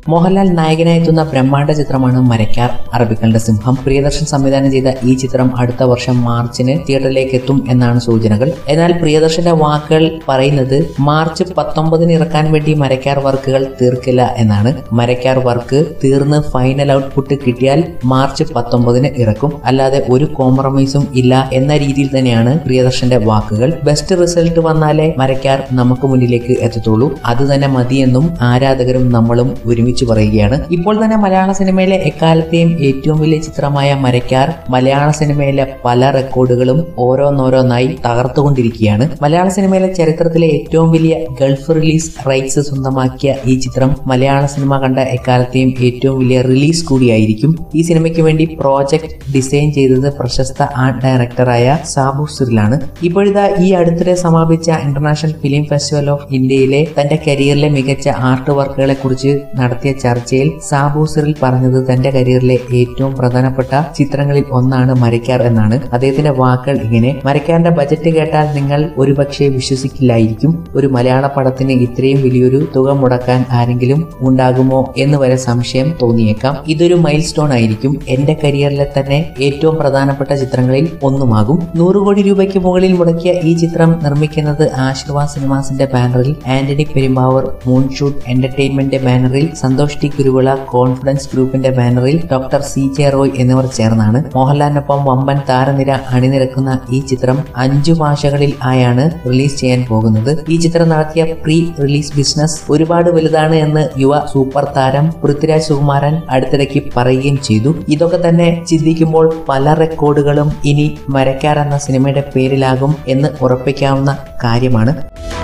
മോഹൻലാൽ നായകനായി എത്തുന്ന ബ്രഹ്മാണ്ഡ ചിത്രമാണ് മരക്കാർ അറബികളുടെ സിംഹം പ്രിയദർശൻ സംവിധാനം ചെയ്ത ഈ ചിത്രം അടുത്ത വർഷം മാർച്ചിന് തിയേറ്ററിലേക്ക് എത്തും എന്നാണ് സൂചനകൾ എന്നാൽ പ്രിയദർശന്റെ വാക്കുകൾ പറയുന്നത് മാർച്ച് പത്തൊമ്പതിന് ഇറക്കാൻ വേണ്ടി മരക്കാർ വർക്കുകൾ തീർക്കില്ല എന്നാണ് മരക്കാർ വർക്ക് തീർന്ന് ഫൈനൽ ഔട്ട്പുട്ട് കിട്ടിയാൽ മാർച്ച് പത്തൊമ്പതിന് ഇറക്കും അല്ലാതെ ഒരു കോംപ്രമൈസും ഇല്ല എന്ന രീതിയിൽ തന്നെയാണ് പ്രിയദർശന്റെ വാക്കുകൾ ബെസ്റ്റ് റിസൾട്ട് വന്നാലേ മരക്കാർ നമുക്ക് മുന്നിലേക്ക് എത്തത്തുള്ളൂ അത് തന്നെ മതിയെന്നും ആരാധകരും നമ്മളും ഒരുമിച്ച് പറയുകയാണ് ഇപ്പോൾ തന്നെ മലയാള സിനിമയിലെ എക്കാലത്തെയും ഏറ്റവും വലിയ ചിത്രമായ മരക്കാർ മലയാള സിനിമയിലെ പല റെക്കോർഡുകളും ഓരോന്നോരോന്നായി തകർത്തുകൊണ്ടിരിക്കുകയാണ് മലയാള സിനിമയിലെ ചരിത്രത്തിലെ ഏറ്റവും വലിയ ഗൾഫ് റിലീസ് റൈറ്റ്സ് സ്വന്തമാക്കിയ ഈ ചിത്രം മലയാള സിനിമ കണ്ട എക്കാലത്തെയും ഏറ്റവും വലിയ റിലീസ് കൂടിയായിരിക്കും ഈ സിനിമയ്ക്ക് വേണ്ടി പ്രോജക്ട് ഡിസൈൻ ചെയ്തത് പ്രശസ്ത ആർട്ട് ഡയറക്ടറായ സാബു സിറിലാണ് ഇപ്പോഴിതാ ഈ അടുത്തിടെ സമാപിച്ച ഇന്റർനാഷണൽ ഫിലിം ഫെസ്റ്റിവൽ ഓഫ് ഇന്ത്യയിലെ തന്റെ കരിയറിലെ മികച്ച ആർട്ട് വർക്കുകളെ കുറിച്ച് നടത്തിയ ചർച്ചയിൽ സാബു സിറിൽ പറഞ്ഞത് തന്റെ കരിയറിലെ ഏറ്റവും പ്രധാനപ്പെട്ട ചിത്രങ്ങളിൽ ഒന്നാണ് മരക്കാർ എന്നാണ് അദ്ദേഹത്തിന്റെ വാക്കുകൾ ഇങ്ങനെ മരക്കാറിന്റെ ബജറ്റ് കേട്ടാൽ നിങ്ങൾ ഒരുപക്ഷെ വിശ്വസിക്കില്ലായിരിക്കും ഒരു മലയാള പടത്തിന് ഇത്രയും വലിയൊരു തുക മുടക്കാൻ ആരെങ്കിലും ഉണ്ടാകുമോ എന്ന് വരെ സംശയം തോന്നിയേക്കാം ഇതൊരു മൈൽ സ്റ്റോൺ ആയിരിക്കും എന്റെ കരിയറിലെ തന്നെ ഏറ്റവും പ്രധാനപ്പെട്ട ചിത്രങ്ങളിൽ ഒന്നുമാകും നൂറ് കോടി രൂപയ്ക്ക് മുകളിൽ മുടക്കിയ ഈ ചിത്രം നിർമ്മിക്കുന്നത് ആശീർവാദ് സിനിമാസിന്റെ ബാനറിൽ ആന്റണി പെരുമ്പാവൂർ മൂൺഷൂട്ട് എന്റർടൈൻമെന്റ് ബാനറിൽ സന്തോഷ് ടി കുരുവിള കോൺഫിഡൻസ് ഗ്രൂപ്പിന്റെ ബാനറിൽ ഡോക്ടർ സി ജെ റോയ് എന്നിവർ ചേർന്നാണ് മോഹൻലാലിനൊപ്പം വമ്പൻ താരനിര അണിനിരക്കുന്ന ഈ ചിത്രം അഞ്ചു ഭാഷകളിൽ ആയാണ് റിലീസ് ചെയ്യാൻ പോകുന്നത് ഈ ചിത്രം നടത്തിയ പ്രീ റിലീസ് ബിസിനസ് ഒരുപാട് വലുതാണ് എന്ന് യുവ സൂപ്പർ താരം പൃഥ്വിരാജ് സുകുമാരൻ അടുത്തിടയ്ക്ക് പറയുകയും ചെയ്തു ഇതൊക്കെ തന്നെ ചിന്തിക്കുമ്പോൾ പല റെക്കോർഡുകളും ഇനി മരക്കാർ എന്ന സിനിമയുടെ പേരിലാകും എന്ന് ഉറപ്പിക്കാവുന്ന കാര്യമാണ്